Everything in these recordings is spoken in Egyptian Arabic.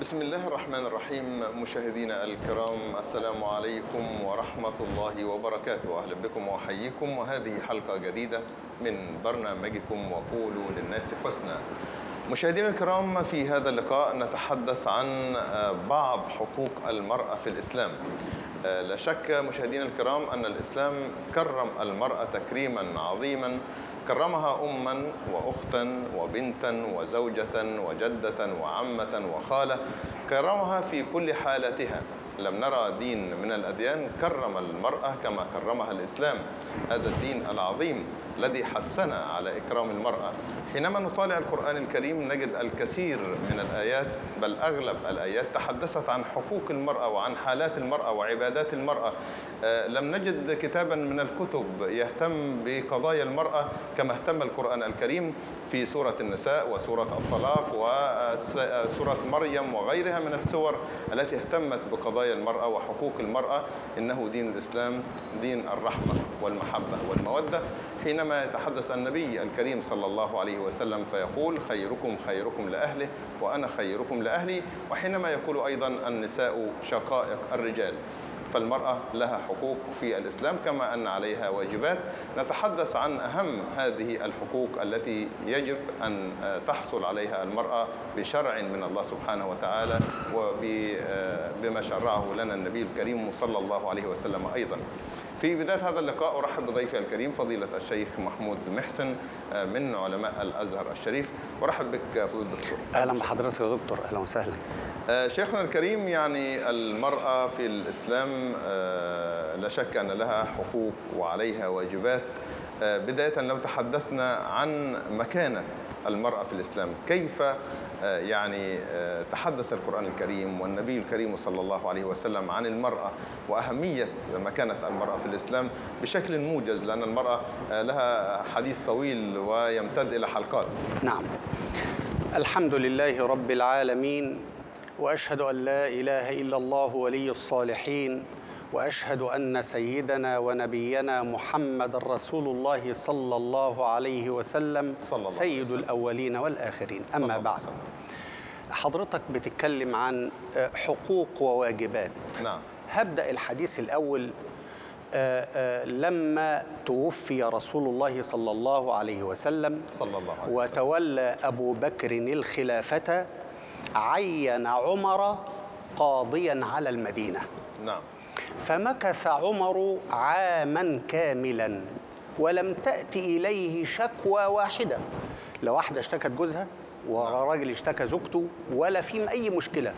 بسم الله الرحمن الرحيم مشاهدينا الكرام السلام عليكم ورحمة الله وبركاته أهلا بكم وأحييكم وهذه حلقة جديدة من برنامجكم وقولوا للناس حسنا مشاهدينا الكرام في هذا اللقاء نتحدث عن بعض حقوق المرأة في الإسلام لا شك مشاهدينا الكرام أن الإسلام كرم المرأة تكريما عظيما كرمها أما وأختا وبنتا وزوجة وجدة وعمة وخالة كرمها في كل حالاتها لم نرى دين من الأديان كرم المرأة كما كرمها الإسلام هذا الدين العظيم الذي حثنا على إكرام المرأة حينما نطالع القرآن الكريم نجد الكثير من الآيات بل أغلب الآيات تحدثت عن حقوق المرأة وعن حالات المرأة وعبادات المرأة لم نجد كتابا من الكتب يهتم بقضايا المرأة كما اهتم القرآن الكريم في سورة النساء وسورة الطلاق وسورة مريم وغيرها من السور التي اهتمت بقضايا المرأة وحقوق المرأة إنه دين الإسلام دين الرحمة والمحبة والمودة حينما يتحدث النبي الكريم صلى الله عليه وسلم فيقول خيركم خيركم لأهله وأنا خيركم لأهلي وحينما يقول أيضا النساء شقائق الرجال فالمرأة لها حقوق في الإسلام كما أن عليها واجبات نتحدث عن أهم هذه الحقوق التي يجب أن تحصل عليها المرأة بشرع من الله سبحانه وتعالى وبما شرعه لنا النبي الكريم صلى الله عليه وسلم أيضا في بداية هذا اللقاء أرحب بضيفي الكريم فضيلة الشيخ محمود محسن من علماء الأزهر الشريف وأرحب بك فضيلة الدكتور أهلا بحضرتك يا دكتور أهلا وسهلا شيخنا الكريم يعني المرأة في الإسلام لا شك أن لها حقوق وعليها واجبات بداية لو تحدثنا عن مكانة المرأة في الإسلام كيف يعني تحدث القرآن الكريم والنبي الكريم صلى الله عليه وسلم عن المرأة وأهمية مكانة المرأة في الإسلام بشكل موجز لأن المرأة لها حديث طويل ويمتد إلى حلقات نعم الحمد لله رب العالمين واشهد ان لا اله الا الله ولي الصالحين واشهد ان سيدنا ونبينا محمد رسول الله صلى الله عليه وسلم صلى الله سيد عليه الاولين والاخرين اما الله بعد وسلم. حضرتك بتتكلم عن حقوق وواجبات نعم هبدا الحديث الاول آه، آه، لما توفي رسول الله صلى الله عليه وسلم صلى الله عليه وسلم وتولى ابو بكر الخلافه عين عمر قاضيا على المدينه نعم فمكث عمر عاما كاملا ولم تأتي إليه شكوى واحدة لا واحدة اشتكت جوزها ولا راجل اشتكى زوجته ولا في أي مشكلة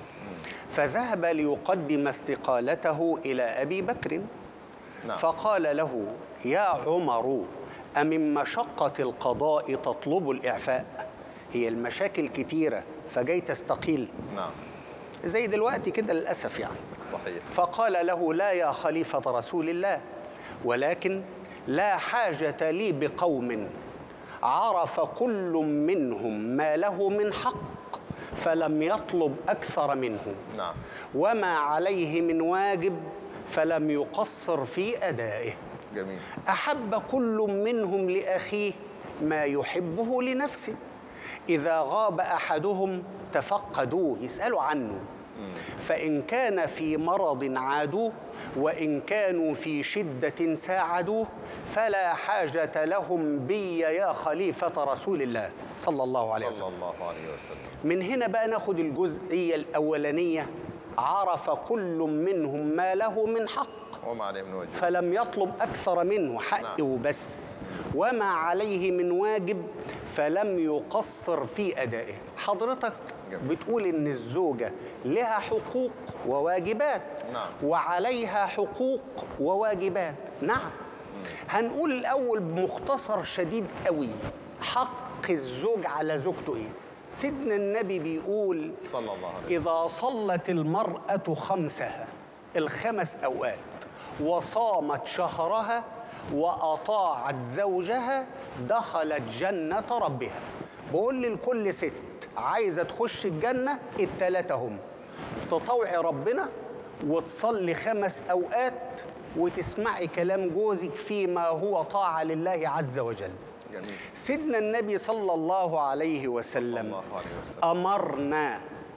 فذهب ليقدم استقالته إلى أبي بكر نعم. فقال له يا عمر أمن مشقة القضاء تطلب الإعفاء هي المشاكل كتيرة فجاي تستقيل نعم زي دلوقتي كده للأسف يعني صحيح فقال له لا يا خليفة رسول الله ولكن لا حاجة لي بقوم عرف كل منهم ما له من حق فلم يطلب أكثر منه نعم وما عليه من واجب فلم يقصر في أدائه جميل أحب كل منهم لأخيه ما يحبه لنفسه إذا غاب أحدهم تفقدوه يسألوا عنه فإن كان في مرض عادوه وإن كانوا في شدة ساعدوه فلا حاجة لهم بي يا خليفة رسول الله صلى الله عليه وسلم صلى الله عليه وسلم من هنا بقى ناخد الجزئية الأولانية عرف كل منهم ما له من حق وما عليه من واجب فلم يطلب أكثر منه حق نعم. وبس وما عليه من واجب فلم يقصر في أدائه حضرتك جميل. بتقول إن الزوجة لها حقوق وواجبات نعم. وعليها حقوق وواجبات نعم هنقول الأول بمختصر شديد قوي حق الزوج على زوجته إيه سيدنا النبي بيقول صلى الله عليه إذا صلت المرأة خمسها الخمس أوقات وصامت شهرها وأطاعت زوجها دخلت جنة ربها بقول لكل ست عايزة تخش الجنة التلاتة هم تطوعي ربنا وتصلي خمس أوقات وتسمعي كلام جوزك فيما هو طاعة لله عز وجل جميل سيدنا النبي صلى الله عليه صلى وسلم الله عليه وسلم أمرنا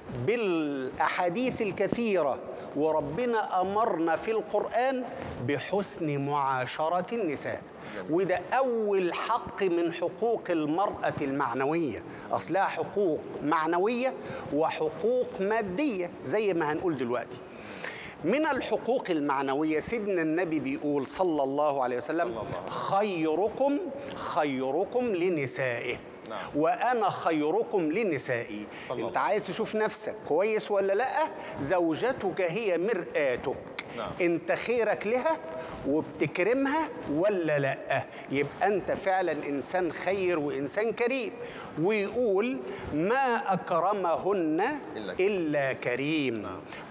بالاحاديث الكثيره وربنا امرنا في القران بحسن معاشره النساء وده اول حق من حقوق المراه المعنويه اصلها حقوق معنويه وحقوق ماديه زي ما هنقول دلوقتي من الحقوق المعنوية سيدنا النبي بيقول صلى الله عليه وسلم صلى الله عليه وسلم. خيركم خيركم لنسائه نعم. وأنا خيركم لنسائي صلى أنت الله. عايز تشوف نفسك كويس ولا لأ زوجتك هي مرآتك نعم. أنت خيرك لها وبتكرمها ولا لأ يبقى أنت فعلا إنسان خير وإنسان كريم ويقول ما أكرمهن إلا كريم. إلا كريم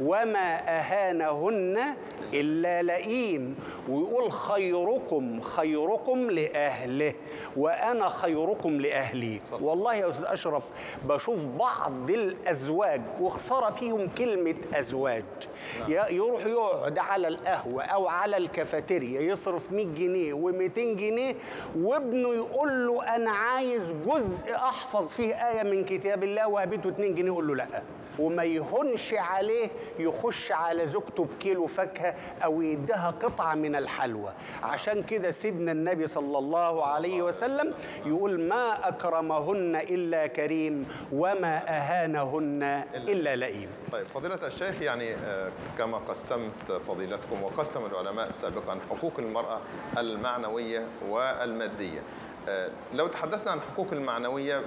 وما أهانهن إلا لئيم ويقول خيركم خيركم لأهله وأنا خيركم لأهلي صح. والله يا أستاذ أشرف بشوف بعض الأزواج وخسارة فيهم كلمة أزواج ي- يروح يقعد على القهوة أو على الكافيتيريا يصرف 100 جنيه و200 جنيه وابنه يقول له أنا عايز جزء أحفظ فيه آية من كتاب الله وهبته 2 جنيه يقول له لأ وما يهونش عليه يخش على زوجته بكيلو فاكهة أو يديها قطعة من الحلوى عشان كده سيدنا النبي صلى الله عليه وسلم يقول ما أكرمهن إلا كريم وما أهانهن إلا لئيم طيب فضيلة الشيخ يعني آه، كما قسمت فضيلتكم وقسم العلماء سابقا حقوق المرأة المعنوية والمادية آه، لو تحدثنا عن حقوق المعنوية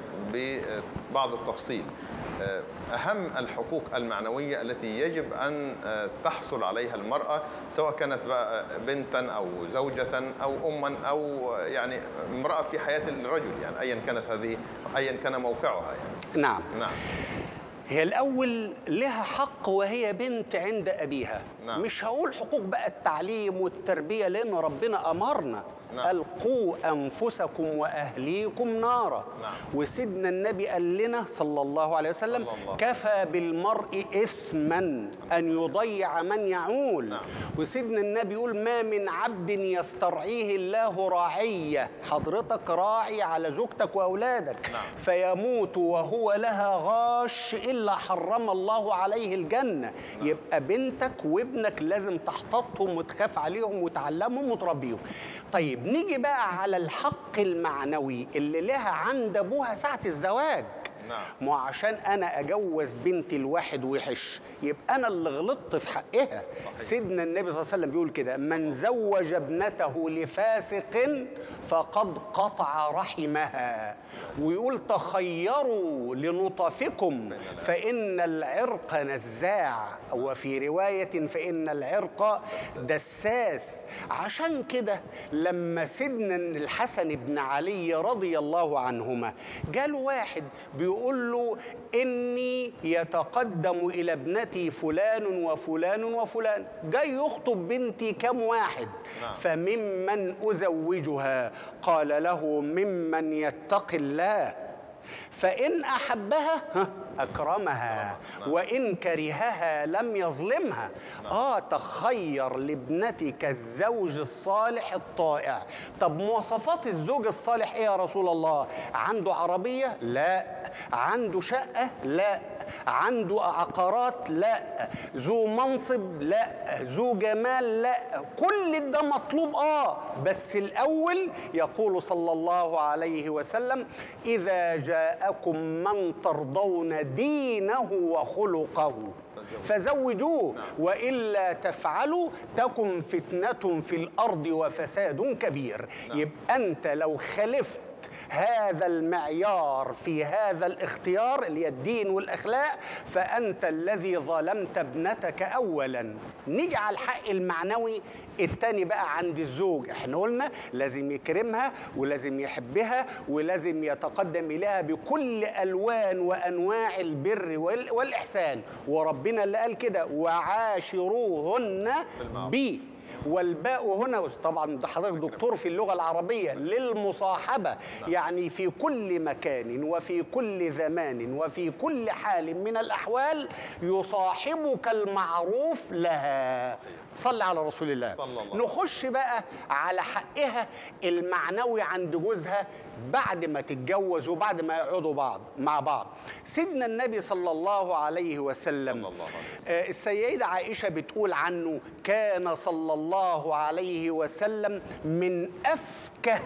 ببعض التفصيل آه، أهم الحقوق المعنوية التي يجب أن آه، تحصل عليها المرأة سواء كانت بقى بنتا أو زوجة أو أما أو يعني امرأة في حياة الرجل يعني أيا كانت هذه أيا كان موقعها يعني نعم نعم هي الأول لها حق وهي بنت عند أبيها نعم. مش هقول حقوق بقى التعليم والتربية لأن ربنا أمرنا نعم. ألقوا أنفسكم وأهليكم نارا نعم. وسيدنا النبي قال لنا صلى الله عليه وسلم صلى الله. كفى بالمرء إثما أن يضيع من يعول نعم. وسيدنا النبي يقول ما من عبد يسترعيه الله راعية حضرتك راعي على زوجتك وأولادك نعم. فيموت وهو لها غاش إلا حرم الله عليه الجنة يبقى بنتك وابنك لازم تحتطهم وتخاف عليهم وتعلمهم وتربيهم طيب نيجي بقى على الحق المعنوي اللي لها عند أبوها ساعة الزواج نعم. ما عشان انا اجوز بنتي الواحد وحش يبقى انا اللي غلطت في حقها سيدنا النبي صلى الله عليه وسلم بيقول كده من زوج ابنته لفاسق فقد قطع رحمها ويقول تخيروا لنطفكم فان العرق نزاع وفي روايه فان العرق دساس عشان كده لما سيدنا الحسن بن علي رضي الله عنهما جاله واحد بيقول له اني يتقدم الى ابنتي فلان وفلان وفلان جاي يخطب بنتي كم واحد نعم. فممن ازوجها قال له ممن يتقي الله فإن أحبها ها، أكرمها نعم. وإن كرهها لم يظلمها آه تخير لابنتك الزوج الصالح الطائع طب مواصفات الزوج الصالح إيه يا رسول الله عنده عربية لا عنده شقة لا عنده عقارات لا ذو منصب لا ذو جمال لا كل ده مطلوب اه بس الاول يقول صلى الله عليه وسلم اذا جاءكم من ترضون دينه وخلقه فزوجوه والا تفعلوا تكن فتنه في الارض وفساد كبير يبقى انت لو خلفت هذا المعيار في هذا الاختيار اللي هي الدين والاخلاق فانت الذي ظلمت ابنتك اولا نيجي على الحق المعنوي التاني بقى عند الزوج احنا قلنا لازم يكرمها ولازم يحبها ولازم يتقدم اليها بكل الوان وانواع البر وال- والاحسان وربنا اللي قال كده وعاشروهن بالمعروف. بي والباء هنا طبعا ده حضرتك دكتور في اللغه العربيه للمصاحبه يعني في كل مكان وفي كل زمان وفي كل حال من الاحوال يصاحبك المعروف لها صلى على رسول الله صلى الله عليه نخش بقى على حقها المعنوي عند جوزها بعد ما تتجوز وبعد ما يقعدوا بعض مع بعض سيدنا النبي صلى الله عليه وسلم صلى الله عليه وسلم. آه، السيدة عائشة بتقول عنه كان صلى الله عليه وسلم من أفكه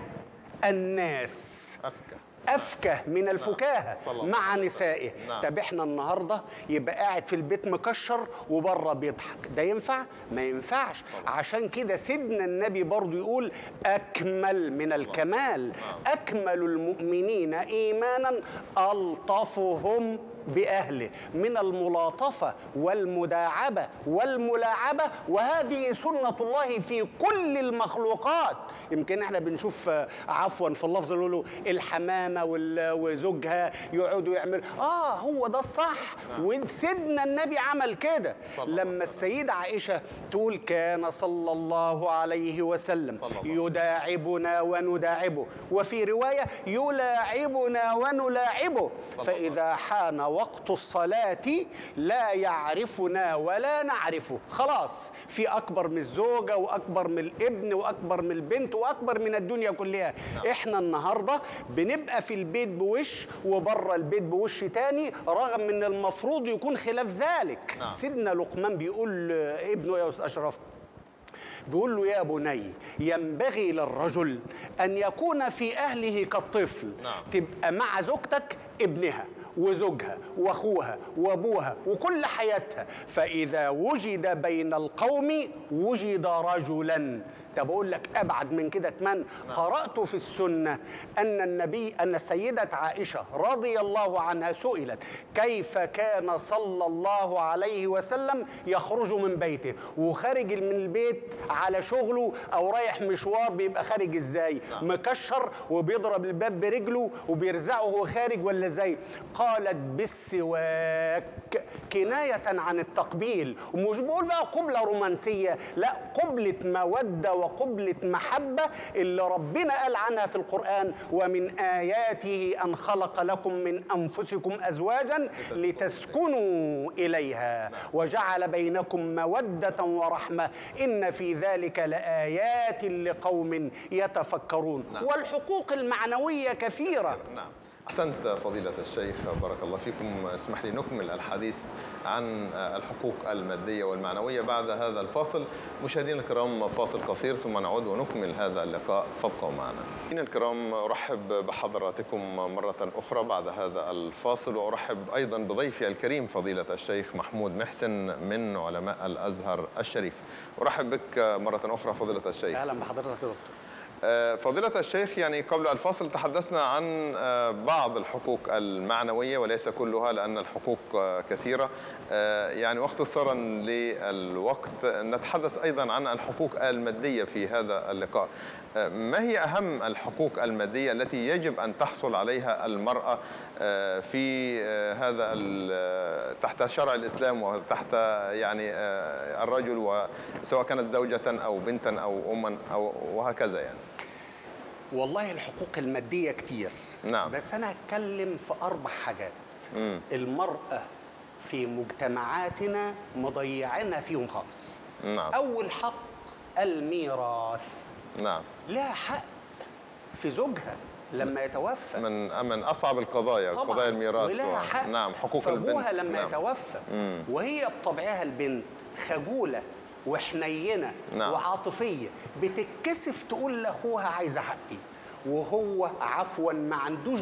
الناس أفكى أفكه من الفكاهة صلى الله مع عليه نسائه نعم. طب احنا النهاردة يبقى قاعد في البيت مكشر وبره بيضحك ده ينفع؟ ما ينفعش عشان كده سيدنا النبي برضو يقول أكمل من الكمال أكمل المؤمنين إيمانا ألطفهم بأهله من الملاطفة والمداعبة والملاعبة وهذه سنة الله في كل المخلوقات يمكن احنا بنشوف آه، عفوا في اللفظ اللي يقولوا الحمامة وال- وزوجها يقعدوا يعملوا اه هو ده الصح وسيدنا النبي عمل كده صلى الله عليه لما السيدة عائشة تقول كان صلى الله عليه وسلم صلى الله يداعبنا ونداعبه وفي رواية يلاعبنا ونلاعبه صلى فإذا حان وقت الصلاة لا يعرفنا ولا نعرفه خلاص في أكبر من الزوجة وأكبر من الابن وأكبر من البنت وأكبر من الدنيا كلها إحنا النهاردة بنبقى في البيت بوش وبره البيت بوش تاني رغم من المفروض يكون خلاف ذلك نعم. سيدنا لقمان بيقول ابنه يا أستاذ أشرف بيقول له يا بني ينبغي للرجل أن يكون في أهله كالطفل نعم. تبقى مع زوجتك ابنها وزوجها واخوها وابوها وكل حياتها فاذا وجد بين القوم وجد رجلا طب اقول لك ابعد من كده كمان قرات في السنه ان النبي ان السيده عائشه رضي الله عنها سئلت كيف كان صلى الله عليه وسلم يخرج من بيته وخارج من البيت على شغله او رايح مشوار بيبقى خارج ازاي مكشر وبيضرب الباب برجله وبيرزعه وهو خارج ولا ازاي قالت بالسواك كنايه عن التقبيل ومش بقول بقى قبله رومانسيه لا قبله موده وقبله محبه اللي ربنا قال عنها في القران ومن اياته ان خلق لكم من انفسكم ازواجا لتسكنوا اليها وجعل بينكم موده ورحمه ان في ذلك لايات لقوم يتفكرون نعم. والحقوق المعنويه كثيره نعم أحسنت فضيلة الشيخ بارك الله فيكم اسمح لي نكمل الحديث عن الحقوق المادية والمعنوية بعد هذا الفاصل مشاهدينا الكرام فاصل قصير ثم نعود ونكمل هذا اللقاء فابقوا معنا مشاهدينا الكرام أرحب بحضراتكم مرة أخرى بعد هذا الفاصل وأرحب أيضا بضيفي الكريم فضيلة الشيخ محمود محسن من علماء الأزهر الشريف أرحب بك مرة أخرى فضيلة الشيخ اهلا بحضرتك يا دكتور آه، فضيلة الشيخ يعني قبل الفاصل تحدثنا عن آه، بعض الحقوق المعنوية وليس كلها لأن الحقوق آه، كثيرة آه، يعني واختصارا للوقت نتحدث أيضا عن الحقوق المادية في هذا اللقاء آه، ما هي أهم الحقوق المادية التي يجب أن تحصل عليها المرأة آه، في آه، هذا ال- تحت شرع الإسلام وتحت يعني آه، الرجل وسواء كانت زوجة أو بنتا أو أما أو وهكذا يعني والله الحقوق المادية كتير نعم. بس أنا هتكلم في أربع حاجات مم. المرأة في مجتمعاتنا مضيعنا فيهم خالص نعم أول حق الميراث نعم لها حق في زوجها لما يتوفى من من اصعب القضايا طبعاً. قضايا الميراث ولها و- حق نعم حقوق فابوها البنت لما نعم. يتوفى مم. وهي بطبعها البنت خجوله وحنينه نعم. وعاطفيه بتتكسف تقول لاخوها عايزه حقي وهو عفوا ما عندوش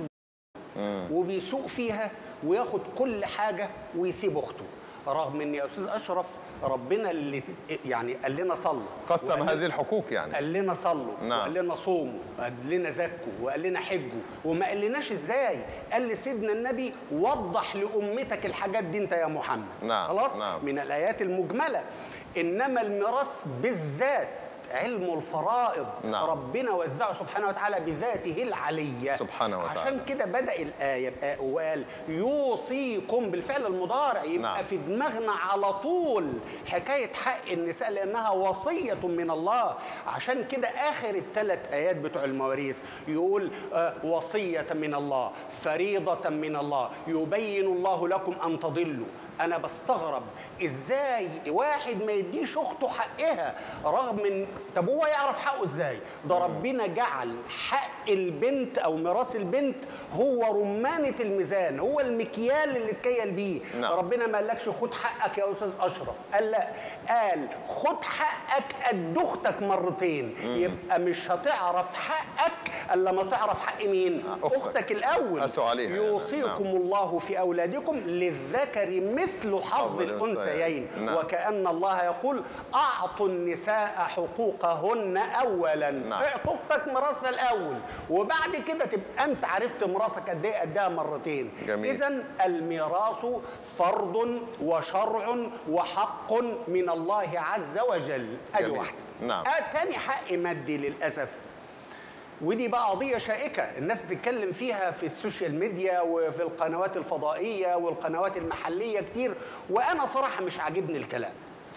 وبيسوق فيها وياخد كل حاجه ويسيب اخته رغم ان يا استاذ اشرف ربنا اللي يعني قال لنا صلوا قسم وقال هذه الحقوق يعني قال لنا صلوا نعم. وقال لنا صوموا وقال لنا زكوا وقال لنا حجوا وما قالناش ازاي قال لسيدنا النبي وضح لامتك الحاجات دي انت يا محمد نعم، خلاص نعم. من الايات المجمله انما الميراث بالذات علم الفرائض نعم. ربنا وزعه سبحانه وتعالى بذاته العلية سبحانه وتعالى. عشان كده بدأ الآية بقى وقال يوصيكم بالفعل المضارع يبقى نعم. في دماغنا على طول حكاية حق النساء لأنها وصية من الله عشان كده آخر الثلاث آيات بتوع المواريث يقول آه، وصية من الله فريضة من الله يبين الله لكم أن تضلوا أنا بستغرب إزاي واحد ما يديش أخته حقها رغم من طب هو يعرف حقه إزاي ده ربنا جعل حق البنت أو ميراث البنت هو رمانة الميزان هو المكيال اللي تكيل بيه نعم. ربنا ما قالكش خد حقك يا استاذ اشرف قال لا قال خد حقك قد اختك مرتين يبقى مش هتعرف حقك الا لما تعرف حق مين أختك. اختك الاول قاسوا عليها يعني. يوصيكم الله في اولادكم للذكر مثل حظ حظ الانثيين نعم. وكان الله يقول اعطوا النساء حقوقهن اولا نعم. اعطوا اختك ميراثها الاول وبعد كده تبقى انت عرفت ميراثك قد ايه قدها مرتين جميل. اذا الميراث فرض وشرع وحق من الله عز وجل ادي جميل. واحده نعم. آه تاني حق مادي للاسف ودي بقى قضيه شائكه الناس بتتكلم فيها في السوشيال ميديا وفي القنوات الفضائيه والقنوات المحليه كتير وانا صراحه مش عاجبني الكلام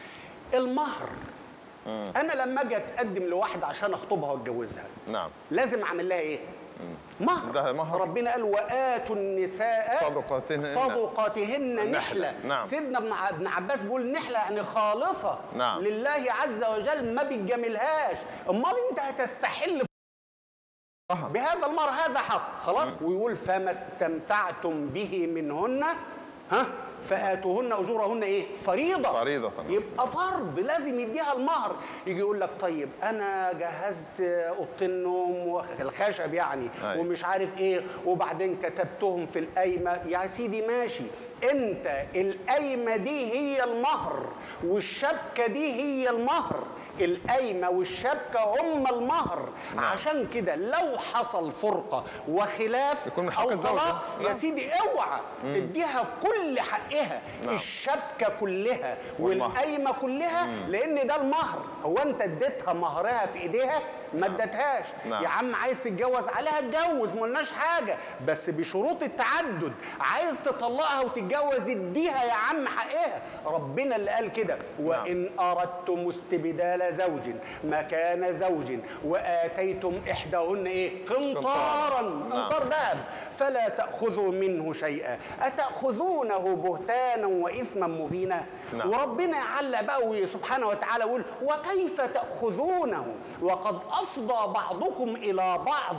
المهر انا لما اجي اتقدم لواحده عشان اخطبها واتجوزها نعم لازم اعمل لها ايه مهر ده مهر. ربنا قال واتوا النساء صدقاتهن- صدقاتهن نحلة. نحله نعم. سيدنا ابن ع- ابن عباس بيقول نحله يعني خالصه نعم. لله عز وجل ما بتجاملهاش امال انت هتستحل أها. بهذا المهر هذا حق خلاص ويقول فما استمتعتم به منهن ها فاتوهن اجورهن ايه فريضه فريضة. يبقى فرض لازم يديها المهر يجي يقول لك طيب انا جهزت اوضه النوم والخشب يعني أيوة. ومش عارف ايه وبعدين كتبتهم في القايمه يا سيدي ماشي انت القايمه دي هي المهر والشبكه دي هي المهر القايمه والشبكه هم المهر نعم. عشان كده لو حصل فرقه وخلاف يكون من حق او الزوجة. طلاق يا نعم. سيدي اوعى اديها كل حقها نعم. الشبكه كلها والمهر. والقايمه كلها لان ده المهر هو انت اديتها مهرها في ايديها ما ادتهاش نعم. يا عم عايز تتجوز عليها اتجوز ما قلناش حاجه بس بشروط التعدد عايز تطلقها وتتجوز اديها يا عم حقها ربنا اللي قال كده وان اردتم استبدال زوج مكان زوج واتيتم احداهن ايه قنطارا نعم. قنطار ذهب فلا تاخذوا منه شيئا اتاخذونه بهتانا واثما مبينا نعم. وربنا علق بقى سبحانه وتعالى يقول وكيف تاخذونه وقد افضى بعضكم الى بعض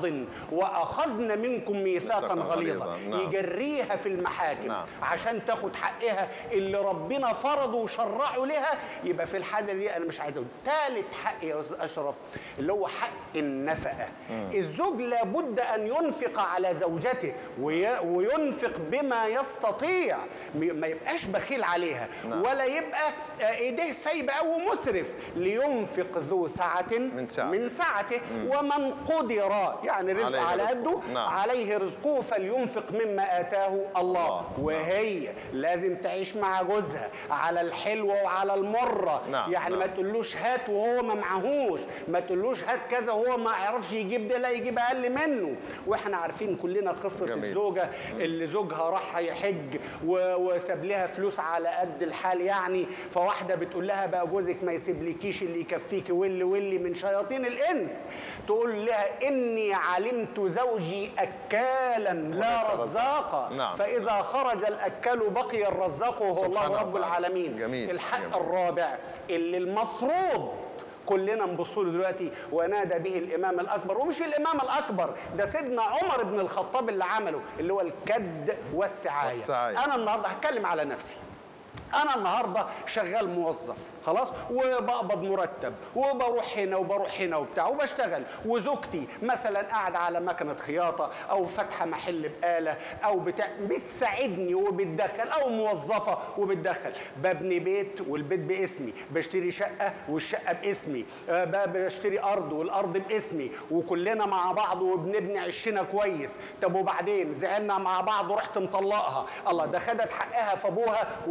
واخذن منكم ميثاقا ميثاقاً غليظا غليظاً. نعم. يجريها في المحاكم نعم. عشان تاخد حقها اللي ربنا فرضه وشرعه لها يبقى في الحاله دي انا مش عايز اقول ثالث حق يا استاذ اشرف اللي هو حق النفقه الزوج لابد ان ينفق على زوجته وي- وينفق بما يستطيع م- ما يبقاش بخيل عليها نعم. ولا يبقى آه، ايديه سايبه او مسرف لينفق ذو سعه من سعته. من سعته ومن قدر يعني رزق عليه على رزقه. قده نعم. عليه رزقه فلينفق مما اتاه الله الله. وهي لازم تعيش مع جوزها على الحلوه وعلى المره نعم، يعني نعم. ما تقولوش هات وهو ما معهوش ما تقولوش هات كذا وهو ما يعرفش يجيب ده لا يجيب اقل منه واحنا عارفين كلنا قصه جميل. الزوجه اللي زوجها راح يحج و- وساب لها فلوس على قد الحال يعني فواحده بتقول لها بقى جوزك ما يسيبلكيش اللي يكفيكي واللي واللي من شياطين الانس تقول لها اني علمت زوجي اكالا لا وليس رزاقا نعم. فاذا خرج الاكل بقي الرزاق وهو الله سبحانه رب وتعالى. العالمين جميل. الحق جميل. الرابع اللي المفروض كلنا نبص له دلوقتي ونادى به الامام الاكبر ومش الامام الاكبر ده سيدنا عمر بن الخطاب اللي عمله اللي هو الكد والسعايه, والسعاية. انا النهارده هتكلم على نفسي انا النهارده شغال موظف خلاص وبقبض مرتب وبروح هنا وبروح هنا وبتاع وبشتغل وزوجتي مثلا قاعده على مكنه خياطه او فاتحه محل بقاله او بتاع بتساعدني وبتدخل او موظفه وبتدخل ببني بيت والبيت باسمي بشتري شقه والشقه باسمي آه، ب- بشتري ارض والارض باسمي وكلنا مع بعض وبنبني عشنا كويس طب وبعدين زعلنا مع بعض ورحت مطلقها الله ده خدت حقها في ابوها وجابته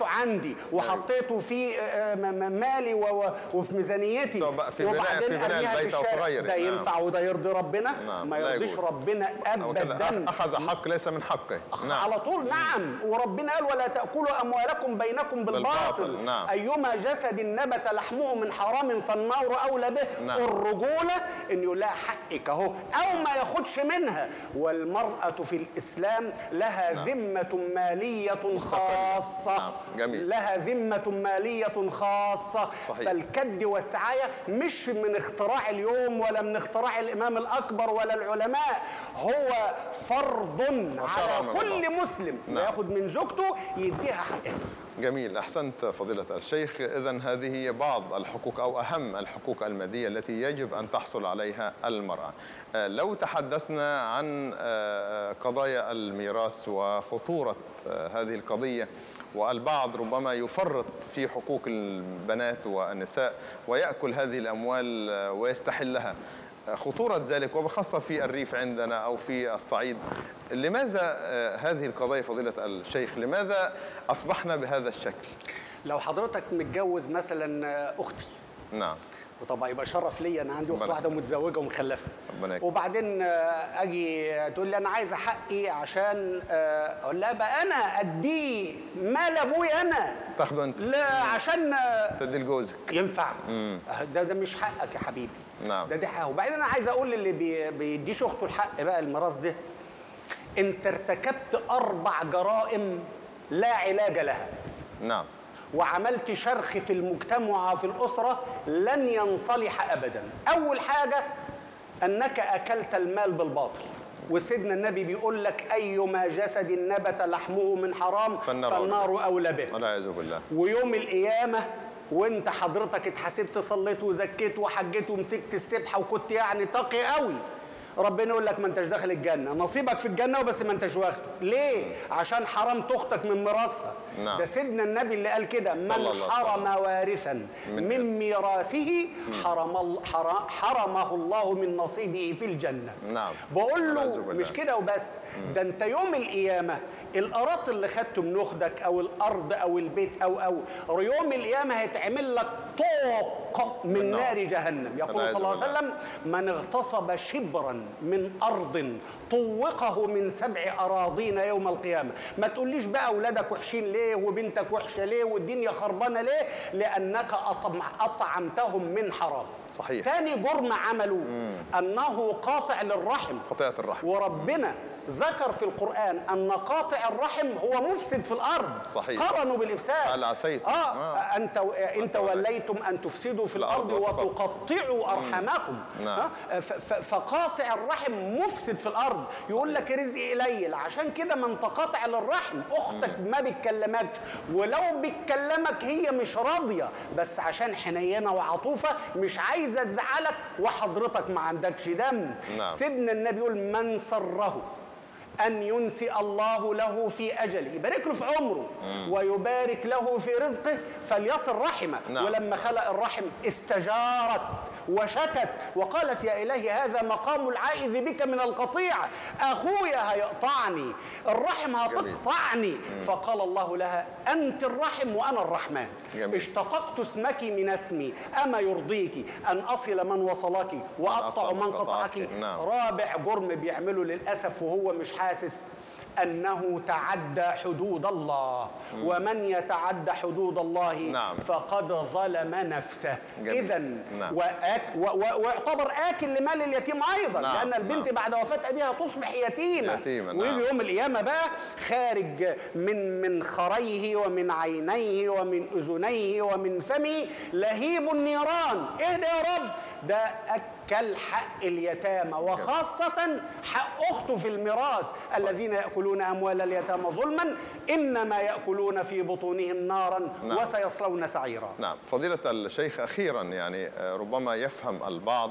عندي وحطيته في آه، م- م- مالي و- و- وفي ميزانيتي سواء بقى في بناء- وبعدين في بناء أرميها في البيت أو في الشارع. غيره. ده نعم. ينفع وده يرضي ربنا نعم، ما لا يرضيش يجوز. ربنا أو كده ابدا أخذ حق ليس من حقه على طول نعم وربنا قال ولا تأكلوا أموالكم بينكم بالباطل بالباطل، نعم. أيما جسد نبت لحمه من حرام فالنار أولى به نعم. الرجولة إن يقول لها حقك أهو أو ما ياخدش منها والمرأة في الإسلام لها ذمة مالية خاصة نعم، جميل. لها ذمة مالية خاصة صحيح. فالكد والسعاية مش من اختراع اليوم ولا من اختراع الإمام الأكبر ولا العلماء هو فرض وشرع على من كل الله. مسلم نعم. ياخد من زوجته يديها حقها جميل أحسنت فضيلة الشيخ إذا هذه هي بعض الحقوق أو أهم الحقوق المادية التي يجب أن تحصل عليها المرأة آه، لو تحدثنا عن آه، قضايا الميراث وخطورة آه، هذه القضية والبعض ربما يفرط في حقوق البنات والنساء ويأكل هذه الأموال آه، ويستحلها خطورة ذلك وبخاصة في الريف عندنا أو في الصعيد لماذا آه، هذه القضايا فضيلة الشيخ لماذا أصبحنا بهذا الشكل لو حضرتك متجوز مثلا أختي نعم وطبعا يبقى شرف ليا انا عندي اخت ربنا واحده متزوجه ومخلفه ربنا يكرمك. وبعدين آه، اجي تقول لي انا عايزه حقي عشان آه، اقول لها بقى انا اديه مال ابويا انا تاخده أنت لا عشان آه، تدي لجوزك ينفع ده ده مش حقك يا حبيبي نعم. ده دي حقه وبعدين انا عايز اقول للي بي- بيديش اخته الحق بقى الميراث ده انت ارتكبت اربع جرائم لا علاج لها نعم وعملت شرخ في المجتمع وفي الأسرة لن ينصلح أبدا أول حاجة أنك أكلت المال بالباطل وسيدنا النبي بيقول لك أيما جسد نبت لحمه من حرام فالنار فالنار أولى به والعياذ بالله ويوم القيامة وانت حضرتك اتحاسبت صليت وزكيت وحجيت ومسكت السبحة وكنت يعني تقي قوي ربنا يقول لك ما انتش داخل الجنة نصيبك في الجنة وبس ما انتش واخده ليه؟ عشان حرمت اختك من ميراثها نعم. ده سيدنا النبي اللي قال كده صلى الله من عليه حرم وسلم. وارثا من من ميراثه حرم ال- حر- حرمه الله من نصيبه في الجنة نعم. بقول له والعياذ بالله. مش كده وبس ده انت يوم القيامه القراط اللي خدته من اختك او الارض او البيت او او يوم القيامه هيتعمل لك طوق من بالنار. نار جهنم يقول والعياذ صلى الله عليه بالله. وسلم من اغتصب شبرا من ارض طوقه من سبع اراضين يوم القيامه ما تقوليش بقى اولادك وحشين ليه وبنتك وحشه ليه والدنيا خربانه ليه لانك أطمع- اطعمتهم من حرام صحيح. تاني جرم عمله انه قاطع للرحم قطيعة الرحم وربنا ذكر في القرآن أن قاطع الرحم هو مفسد في الأرض صحيح. قرنوا بالإفساد هل عسيتم؟ آه, آه. أنت أنت وليتم أن تفسدوا في الأرض الأرض وتقطعوا. وتقطعوا أرحامكم نعم. آه ف- ف- فقاطع الرحم مفسد في الأرض يقول لك رزقي قليل عشان كده ما أنت قاطع للرحم أختك ما بتكلمكش ولو بتكلمك هي مش راضية بس عشان حنينة وعطوفة مش عايزة تزعلك وحضرتك ما عندكش دم نعم. سيدنا النبي يقول من سره أن ينسي الله له في أجله يبارك له في عمره ويبارك له في رزقه فليصل رحمه نعم. ولما خلق الرحم استجارت وشكت وقالت يا إلهي هذا مقام العائذ بك من القطيعة أخويا هيقطعني الرحم هتقطعني فقال الله لها أنت الرحم وأنا الرحمن جميل. اشتققت اسمك من اسمي أما يرضيك أن أصل من وصلك وأقطع من قطعك نعم. رابع جرم بيعمله للأسف وهو مش حاسس أنه تعدى حدود الله ومن يتعدى حدود الله نعم. فقد ظلم نفسه جميل. إذا نعم. وآك و و ويعتبر آكل لمال اليتيم أيضا نعم. لأن البنت نعم. بعد وفاة أبيها تصبح يتيمة يتيمة، نعم. ويجي يوم القيامة بقى خارج من من خريه ومن عينيه ومن أذنيه ومن فمه لهيب النيران إيه ده يا رب ده أكل حق اليتامى وخاصة حق أخته في الميراث الذين يأكلون أموال اليتامى ظلما إنما يأكلون في بطونهم نارا نعم. وسيصلون سعيرا نعم فضيلة الشيخ أخيرا يعني آه، ربما يفهم البعض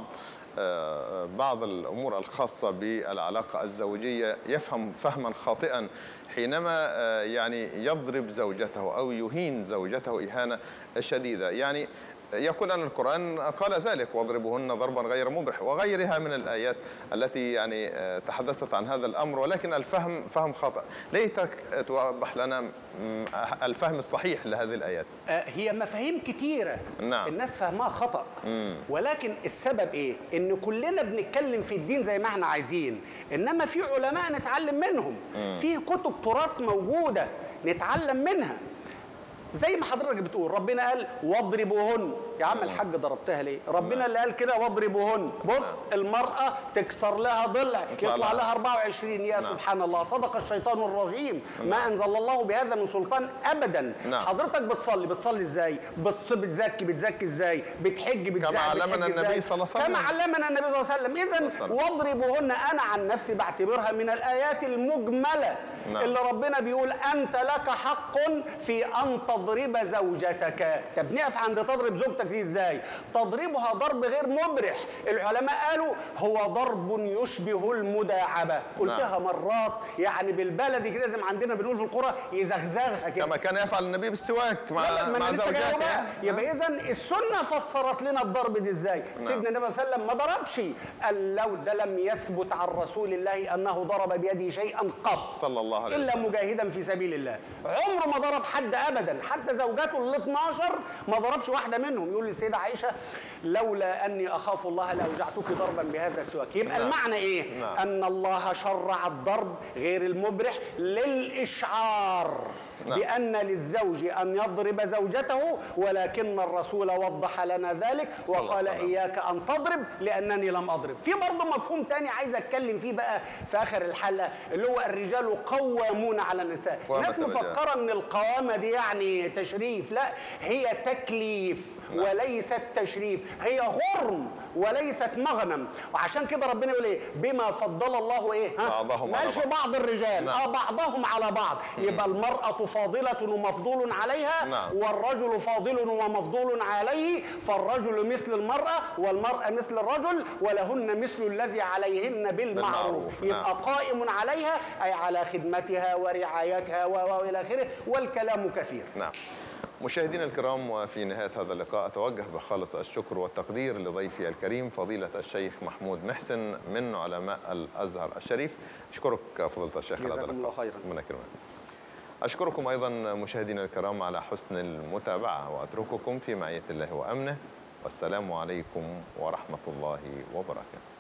آه، بعض الأمور الخاصة بالعلاقة الزوجية يفهم فهما خاطئا حينما آه، يعني يضرب زوجته أو يهين زوجته إهانة شديدة يعني يقول أن القرآن قال ذلك واضربوهن ضربا غير مبرح وغيرها من الآيات التي يعني آه، تحدثت عن هذا الأمر ولكن الفهم فهم خطأ ليتك توضح لنا م، الفهم الصحيح لهذه الآيات آه، هي مفاهيم كتيرة نعم. الناس فاهمها خطأ ولكن السبب ايه؟ ان كلنا بنتكلم في الدين زي ما احنا عايزين انما في علماء نتعلم منهم في كتب تراث موجودة نتعلم منها زي ما حضرتك بتقول ربنا قال واضربوهن يا عم الحاج ضربتها ليه ربنا اللي قال كده واضربوهن بص المرأة تكسر لها ضلع يطلع يطلع لها. لها 24 يا نعم. سبحان الله صدق الشيطان الرجيم ما انزل الله بهذا من سلطان ابدا نعم. حضرتك بتصلي بتصلي ازاي بتص- بتزكي بتزكي ازاي بتحج بتزكي كما علمنا بتحج النبي إزاي؟ صلى الله عليه كما وسلم. علمنا النبي صلى الله عليه وسلم اذا وسلم. واضربوهن انا عن نفسي بعتبرها من الايات المجمله نعم. اللي ربنا بيقول انت لك حق في ان تضرب زوجتك طب نقف عند تضرب زوجتك دي ازاي تضربها ضرب غير مبرح العلماء قالوا هو ضرب يشبه المداعبه قلتها مرات يعني بالبلدي كده زي ما عندنا بنقول في القرى يزغزغها كده كما كان يفعل النبي بالسواك مع لا، ما مع انا لسه جاي زوجاته بقى يعني. يبقى اذا السنه فسرت لنا الضرب دي ازاي سيدنا النبي صلى الله عليه وسلم ما ضربش قال لو ده لم يثبت عن رسول الله انه ضرب بيده شيئا قط صلى الله عليه الا وسلم مجاهدا في سبيل الله عمره ما ضرب حد ابدا حتى زوجاته ال 12 ما ضربش واحده منهم يقول للسيده عائشه لولا اني اخاف الله لاوجعتك ضربا بهذا السواك يبقى نعم. المعنى ايه نعم. ان الله شرع الضرب غير المبرح للاشعار نعم. بأن للزوج أن يضرب زوجته ولكن الرسول وضح لنا ذلك صلى الله وقال عليه وسلم. إياك أن تضرب لأنني لم أضرب في برضه مفهوم تاني عايز أتكلم فيه بقى في آخر الحلقة اللي هو الرجال قوامون على النساء قوامة الناس الرجال. مفكرة أن القوامة دي يعني تشريف لا هي تكليف وليست تشريف هي غرم وليست مغنم وعشان كده ربنا يقول ايه بما فضل الله ايه ها بعضهم على ماشي بعض. بعض الرجال نعم. اه بعضهم على بعض يبقى المرأة فاضلة ومفضول عليها نعم. والرجل فاضل ومفضول عليه فالرجل مثل المرأة والمرأة مثل الرجل ولهن مثل الذي عليهن بالمعروف بالمعروف، يبقى نعم. قائم عليها أي على خدمتها ورعايتها و- و- وإلى آخره والكلام كثير نعم مشاهدينا الكرام وفي نهاية هذا اللقاء أتوجه بخالص الشكر والتقدير لضيفي الكريم فضيلة الشيخ محمود محسن من علماء الأزهر الشريف أشكرك فضيلة الشيخ على هذا جزاكم الله اللقاء. خيرا. ربنا يكرمك أشكركم أيضا مشاهدينا الكرام على حسن المتابعة وأترككم في معية الله وأمنه والسلام عليكم ورحمة الله وبركاته